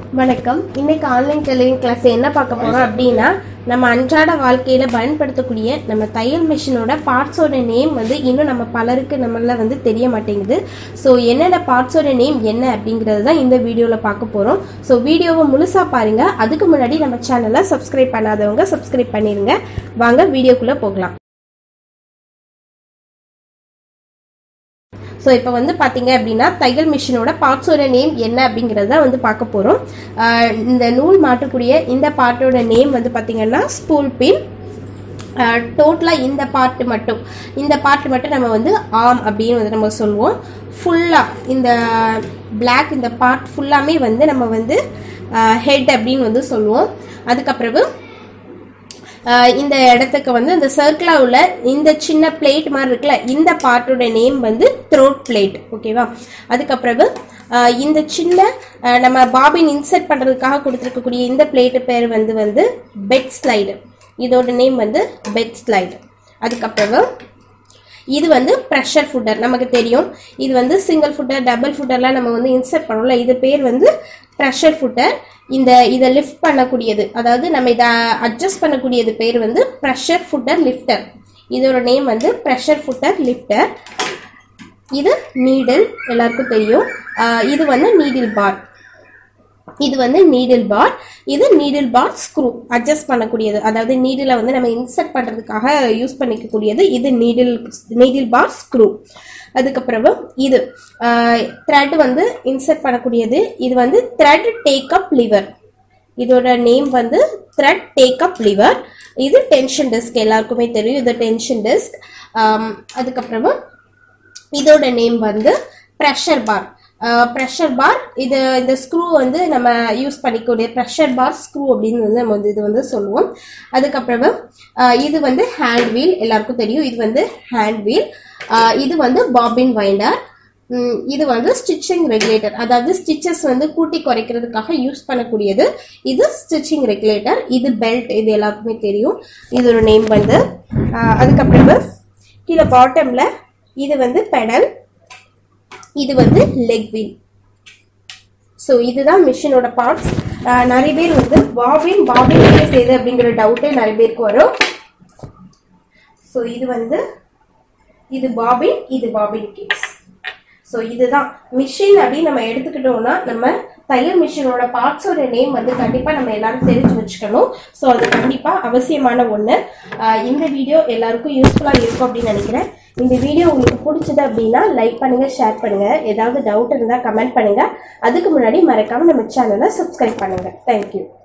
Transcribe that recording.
வணக்கம் இன்னைக்கு online tailoring class என்ன பார்க்க போறோம் அப்படின்னா நம்ம அன்றாட வாழ்க்கையில பயன்படுத்தக்கூடிய நம்ம தையல் மிஷினோட பார்ட்ஸோட நேம் வந்து இன்னும் நம்ம பலருக்கு நம்மள வந்து தெரிய மாட்டேங்குது ஸோ என்னென்ன பார்ட்ஸோட நேம் என்ன அப்படிங்கிறது தான் இந்த வீடியோவில் பார்க்க போறோம் ஸோ வீடியோவை முழுசா பாருங்க அதுக்கு முன்னாடி நம்ம சேனலை சப்ஸ்கிரைப் பண்ணாதவங்க சப்ஸ்கிரைப் பண்ணிருங்க வாங்க வீடியோக்குள்ள போகலாம் ஸோ இப்போ வந்து பார்த்தீங்க அப்படின்னா தையல் மிஷினோட பார்ட்ஸோட நேம் என்ன அப்படிங்கிறத வந்து பார்க்க போகிறோம் இந்த நூல் மாட்டக்கூடிய இந்த பார்ட்டோட நேம் வந்து பார்த்தீங்கன்னா ஸ்பூல் பின் டோட்டலாக இந்த பார்ட் மட்டும் இந்த பார்ட் மட்டும் நம்ம வந்து ஆம் அப்படின்னு வந்து நம்ம சொல்லுவோம் ஃபுல்லாக இந்த பிளாக் இந்த பார்ட் ஃபுல்லாமே வந்து நம்ம வந்து ஹெட் அப்படின்னு வந்து சொல்லுவோம் அதுக்கப்புறவு ஆஹ் இந்த இடத்துக்கு வந்து இந்த சர்க்கிளாக உள்ள இந்த சின்ன பிளேட் மாதிரி இருக்குல்ல இந்த பார்ட்டோட நேம் வந்து த்ரோட் பிளேட் ஓகேவா அதுக்கப்புறவு ஆஹ் இந்த சின்ன ஆஹ் நம்ம பாபின் இன்சர்ட் பண்ணுறதுக்காக கொடுத்துருக்கக்கூடிய இந்த பிளேட்டு பேர் வந்து வந்து பெட் ஸ்லைடு இதோட நேம் வந்து பெட் ஸ்லைடு அதுக்கப்புறவு இது வந்து ப்ரெஷர் ஃபுட்டர் நமக்கு தெரியும் இது வந்து சிங்கிள் ஃபுட்டர் டபுள் ஃபுட்டர்லாம் நம்ம வந்து இன்சர்ட் பண்ணோம்ல இது பேர் வந்து ப்ரெஷர் ஃபுட்டர் இந்த இதை லிஃப்ட் பண்ணக்கூடியது அதாவது நம்ம இதை அட்ஜஸ்ட் பண்ணக்கூடியது பேர் வந்து ப்ரெஷர் ஃபுட்டர் லிஃப்டர் இதோட நேம் வந்து ப்ரெஷர் ஃபுட்டர் லிஃப்டர் இது நீடில் எல்லாருக்கும் தெரியும் ஆஹ் இது வந்து நீடில் பார் இது வந்து நீடில் பார் இது நீடில் பார் ஸ்க்ரூ அட்ஜஸ்ட் பண்ணக்கூடியது அதாவது நீடில வந்து நம்ம இன்சர்ட் பண்ணுறதுக்காக யூஸ் பண்ணிக்கக்கூடியது இது நீடில் நீடில் பார் ஸ்க்ரூ அதுக்கப்புறமா இது த்ரெட் வந்து இன்சர்ட் பண்ணக்கூடியது இது வந்து த்ரெட் டேக் அப் லிவர் இதோட நேம் வந்து த்ரெட் டேக் அப் லிவர் இது டென்ஷன் டிஸ்க் எல்லாருக்குமே தெரியும் இது டென்ஷன் டிஸ்க் அதுக்கப்புறமா இதோட நேம் வந்து ப்ரெஷர் பார் ப்ரெஷர் பார் இது இந்த ஸ்க்ரூ வந்து நம்ம யூஸ் பண்ணிக்கூடிய ப்ரெஷர் பார் ஸ்க்ரூ அப்படின்னு வந்து நம்ம வந்து இது வந்து சொல்லுவோம் அதுக்கப்புறமா ஆஹ் இது வந்து ஹேண்ட் வீல் எல்லாருக்கும் தெரியும் இது வந்து ஹேண்ட் வீல் இது வந்து பாபின் வைண்டர் இது வந்து ஸ்டிச்சிங் ரெகுலேட்டர் அதாவது ஸ்டிச்சஸ் வந்து கூட்டி குறைக்கிறதுக்காக யூஸ் பண்ணக்கூடியது இது ஸ்டிச்சிங் ரெகுலேட்டர் இது பெல்ட் இது எல்லாருக்குமே தெரியும் இதோட நேம் வந்து ஆஹ் அதுக்கப்புறமா கீழே பாட்டம்ல இது வந்து பெடல் இது வந்து லெக் வீல் ஸோ இதுதான் மிஷினோட பார்ட்ஸ் நிறைய பேர் வந்து பாபின் பாபின் கேஸ் எது அப்படிங்கிற டவுட்டே நிறைய பேருக்கு வரும் ஸோ இது வந்து இது பாபின் இது பாபின் கேஸ் ஸோ இதுதான் மிஷின் அப்படின்னு நம்ம எடுத்துக்கிட்டோம்னா நம்ம தையல் மிஷினோட பார்ட்ஸோட நேம் வந்து கண்டிப்பாக நம்ம எல்லாரும் தெரிஞ்சு வச்சுக்கணும் ஸோ அது கண்டிப்பாக அவசியமான ஒன்று இந்த வீடியோ எல்லாருக்கும் யூஸ்ஃபுல்லாக இருக்கும் அப்படின்னு நினைக்கிறேன் இந்த வீடியோ உங்களுக்கு பிடிச்சது அப்படின்னா லைக் பண்ணுங்க ஷேர் பண்ணுங்க ஏதாவது டவுட் இருந்தால் கமெண்ட் பண்ணுங்க அதுக்கு முன்னாடி மறக்காம நம்ம சேனலை சப்ஸ்கிரைப் பண்ணுங்க தேங்க்யூ